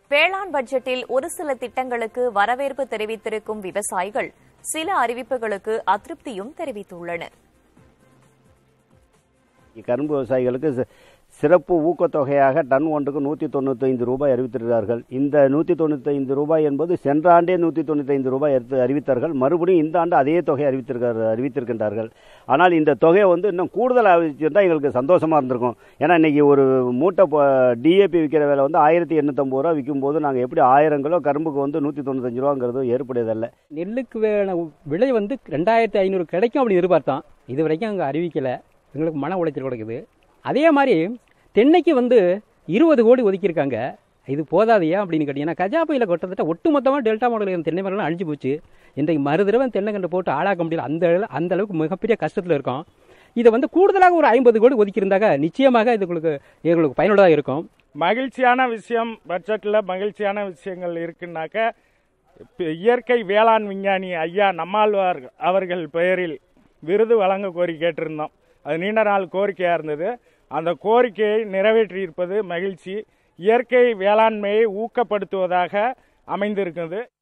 வேளாண் பட்ஜெட்டில் ஒரு சில திட்டங்களுக்கு வரவேற்பு தெரிவித்திருக்கும் விவசாயிகள் சில அறிவிப்புகளுக்கு அதிருப்தியும் தெரிவித்துள்ளனர் கரும்பு விவசாயிகளுக்கு சி- சிறப்பு ஊக்கத்தொகையாக டன் ஒன்றுக்கு நூற்றி தொண்ணூத்தைந்து ரூபாய் அறிவித்திருக்கிறார்கள் இந்த நூற்றி தொண்ணூத்தைந்து ரூபாய் என்பது சென்ற ஆண்டே நூற்றி தொண்ணூத்தைந்து ரூபாய் எடுத்து அறிவித்தார்கள் மறுபடியும் இந்த ஆண்டு அதே தொகை அறிவித்திருக்கார் அறிவித்திருக்கின்றார்கள் ஆனால் இந்த தொகையை வந்து இன்னும் கூடுதல் அறிவிச்சிருந்தால் எங்களுக்கு சந்தோஷமாக இருந்திருக்கும் ஏன்னா இன்னைக்கு ஒரு மூட்டை டிஏபி விற்கிற விலை வந்து ஆயிரத்தி எண்ணூற்றம்பது ரூபா விற்கும்போது நாங்கள் எப்படி ஆயிரம் கிலோ கரும்புக்கு வந்து நூற்றி தொண்ணூத்தஞ்சு ரூபாங்கிறது ஏற்புடையதல்ல நெல்லுக்கு வேண விலை வந்து ரெண்டாயிரத்தி ஐநூறு கிடைக்கும் அப்படி எதிர்பார்த்தோம் இது வரைக்கும் அங்கே அறிவிக்கலை எங்களுக்கு மன உளைச்சல் கொடுக்குது அதே மாதிரி தென்னைக்கு வந்து இருபது கோடி ஒதுக்கியிருக்காங்க இது போதாதையா அப்படின்னு கேட்டீங்கன்னா கஜா புயல கிட்டத்தட்ட ஒட்டுமொத்தமாக டெல்டா மாடல் தென்னை மரம்லாம் அழிஞ்சு போச்சு இன்றைக்கு மறு தடவை தென்னை கண்டு போட்டு ஆளாக்க முடியல அந்த அளவு- அந்த அளவுக்கு மிகப்பெரிய கஷ்டத்தில் இருக்கோம் இதை வந்து கூடுதலாக ஒரு ஐம்பது கோடி ஒதுக்கியிருந்தாங்க நிச்சயமாக இது உங்களுக்கு எங்களுக்கு பயனுள்ளதாக இருக்கும் மகிழ்ச்சியான விஷயம் பட்ஜெட்டில் மகிழ்ச்சியான விஷயங்கள் இருக்குன்னாக்க இப்ப இயற்கை வேளாண் விஞ்ஞானி ஐயா நம்மாழ்வார் அவர்கள் பெயரில் விருது வழங்க கோரி கேட்டிருந்தோம் அது நீண்ட நாள் கோரிக்கையாக இருந்தது அந்த கோரிக்கையை நிறைவேற்றியிருப்பது மகிழ்ச்சி இயற்கை வேளாண்மையை ஊக்கப்படுத்துவதாக அமைந்திருக்கிறது